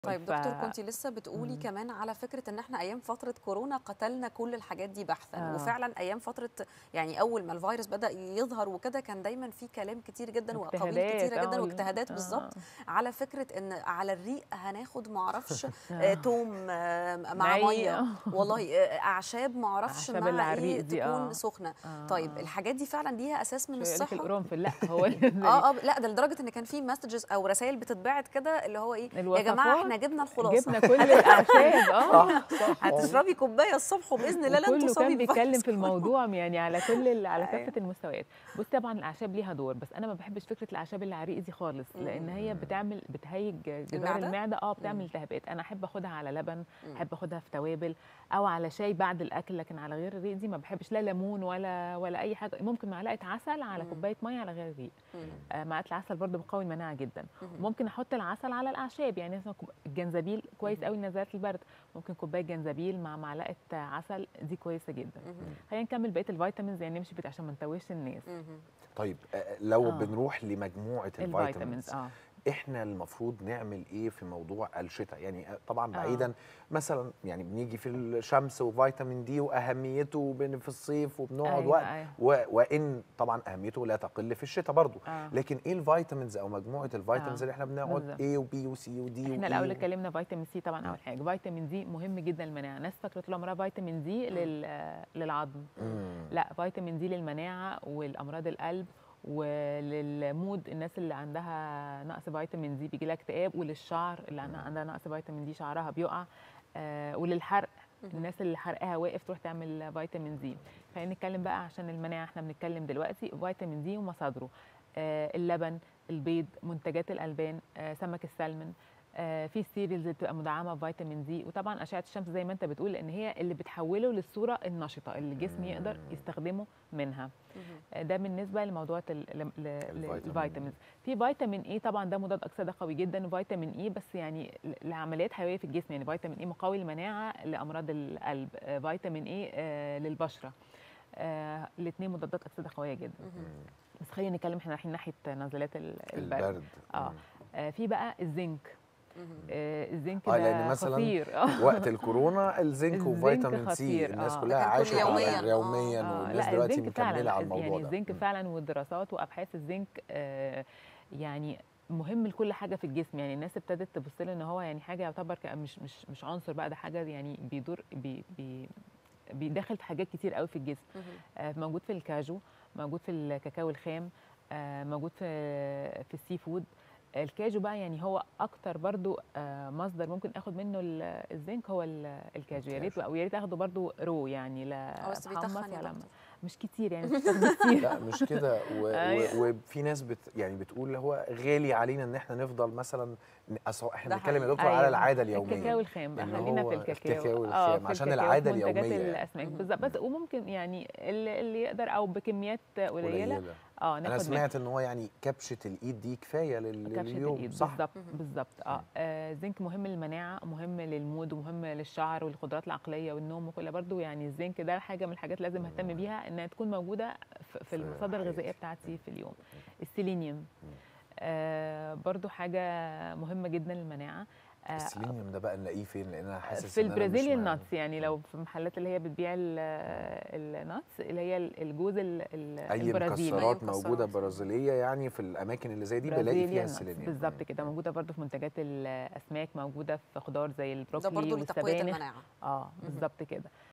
طيب ف- دكتور كنت لسه بتقولي مم. كمان على فكره ان احنا ايام فتره كورونا قتلنا كل الحاجات دي بحثا آه. وفعلا ايام فتره يعني اول ما الفيروس بدا يظهر وكده كان دايما في كلام كتير جدا واقاويل واجتهادات، كتيره جدا آه، واجتهادات آه. بالظبط على فكره ان على الريق هناخد معرفش آه، آه. توم آه، مع ني. ميه والله آه، اعشاب معرفش أعشاب اللي مع على الريق ايه دي، تكون آه. سخنه آه، طيب آه. الحاجات دي فعلا ليها اساس من شو يقول لك الصحه القرنفل لا هو اه اه لا ده لدرجه ان كان في مسجز او رسائل بتتبعت كده اللي هو ايه يا جماعه الوصفات احنا جبنا الخلاصه جبنا كل الاعشاب اه هتشربي كوبايه الصبح وباذن الله لن كله تصابي كان بيتكلم بفيروس في الموضوع يعني على كل ال- على أيوة. كافه المستويات بص طبعا الاعشاب ليها دور بس انا ما بحبش فكره الاعشاب اللي على الريق دي خالص لان هي بتعمل بتهيج جدار المعدة؟ المعده اه مم. بتعمل التهابات انا احب اخدها على لبن مم. احب اخدها في توابل او على شاي بعد الاكل لكن على غير الريق دي ما بحبش لا ليمون ولا ولا اي حاجه ممكن معلقه عسل على مم. كوبايه ميه على غير الريق مم. آه، معلقه العسل برضو بقوي المناعه جدا مم. ممكن احط العسل على الاعشاب يعني مثلا كوب- الجنزبيل كويس مم. قوي لنزلات البرد ممكن كوبايه جنزبيل مع معلقه عسل دي كويسه جدا مم. خلينا نكمل بقيه الفيتامينز يعني نمشي بت- عشان ما نتوهش الناس مم. طيب آه، لو آه. بنروح لمجموعه الفيتامينز الفيتامينز اه احنا المفروض نعمل ايه في موضوع الشتاء يعني طبعا آه. بعيدا مثلا يعني بنيجي في الشمس وفيتامين دي واهميته بن- في الصيف وبنقعد أيوة، وقت أيوة. و- وان طبعا اهميته لا تقل في الشتاء برضو آه. لكن ايه الفيتامينز او مجموعه الفيتامينز آه، اللي احنا بنقعد بالظبط. A وبي وسي ودي احنا الاول اتكلمنا فيتامين سي طبعا مم. اول حاجه فيتامين دي مهم جدا للمناعه ناس فاكره طول عمرها فيتامين دي مم. لل للعظم لا فيتامين دي للمناعه والامراض القلب وللمود الناس اللي عندها نقص فيتامين دي بيجي لها اكتئاب وللشعر اللي عندها- عندها نقص فيتامين دي شعرها بيقع آه وللحرق مهم. الناس اللي حرقها واقف تروح تعمل فيتامين دي خلينا نتكلم بقى عشان المناعه احنا بنتكلم دلوقتي فيتامين دي ومصادره آه اللبن البيض منتجات الالبان آه سمك السلمون آه في السيريالز اللي بتبقى مدعمه بفيتامين دي وطبعا اشعه الشمس زي ما انت بتقول لان هي اللي بتحوله للصوره النشطه اللي الجسم يقدر يستخدمه منها مم. آه، ده بالنسبه لموضوع ال- ل- ل- الفيتامين. الفيتامينز في فيتامين اي طبعا ده مضاد اكسده قوي جدا فيتامين اي بس يعني ل- لعمليات حيويه في الجسم يعني فيتامين اي مقوي المناعه لامراض القلب آه، فيتامين اي آه، للبشره الاثنين مضادات اكسده قويه جدا مم. بس خلينا نتكلم احنا رايحين ناحيه نزلات ال- البرد البرد اه مم. آه، في بقى الزنك مم. آه، الزنك آه، ده لأن مثلاً خطير آه. وقت الكلورونا الزنك الزنك وفيتامين سي خطير، الناس آه. كلها ده كان عايشه كل يومياً، على- يوميا آه. والناس لا دلوقتي الزنك فعلا مكمله على الموضوع يعني ده الزنك مم. فعلا والدراسات وابحاث الزنك آه، يعني مهم لكل حاجه في الجسم يعني الناس ابتدت تبص له ان هو يعني حاجه يعتبر ك- مش مش مش عنصر بقى ده حاجه يعني بيدور بي بي بيدخل في حاجات كتير قوي في الجسم مم. آه، موجود في الكاجو موجود في الكاكاو الخام آه، موجود في في السي فود الكاجو بقى يعني هو اكتر برضو آه، مصدر ممكن اخد منه ال- الزنك هو ال- الكاجو يا ريت الكاجو. او يا ريت اخده برضو رو يعني لا اه بس أتحمص بيتخن يا ولا دكتور مش كتير يعني مش بتاخده كتير لا مش كده و... أيوة. و... وفي ناس بت... يعني بتقول هو غالي علينا ان احنا نفضل مثلا ن- أصل احنا ده بنتكلم يا حقيقي. دكتور على العاده اليوميه الكاكاو الخام بقى إن خلينا هو في الكاكاو الكاكاو آه، الخام في عشان الكاكاو، العادة في منتجات اليومية يعني. الاسماك مم. بالظبط بس وممكن يعني اللي, اللي يقدر او بكميات قليله قليله اه ناخد انا منه. سمعت ان هو يعني كبشه الايد دي كفايه لل... كبشه لليوم الايد صح بالظبط مهم. بالظبط اه آه، الزنك مهم للمناعه مهم للمود ومهم للشعر والقدرات العقليه والنوم وكل برضو يعني الزنك ده حاجه من الحاجات لازم اهتم بيها انها تكون موجوده في- في في المصادر الغذائيه حياتي. بتاعتي في اليوم السيلينيوم آه برضو حاجه مهمه جدا للمناعه آه، السيلينيوم ده بقى نلاقيه فين لان انا حاسس في إن أنا مش البرازيليان مع- ناتس يعني لو في المحلات اللي هي بتبيع ال- الناتس اللي هي الجوز ال- ال- اي البرازيلي مكسرات أي موجوده مكسرات. برازيليه يعني في الاماكن اللي زي دي بلاقي فيها برازيليان nuts. السيلينيوم بالظبط كده موجوده برضو في منتجات الاسماك موجوده في خضار زي ده البروكلي برضه لتقويه والسبانخ المناعه اه مهم. بالظبط كده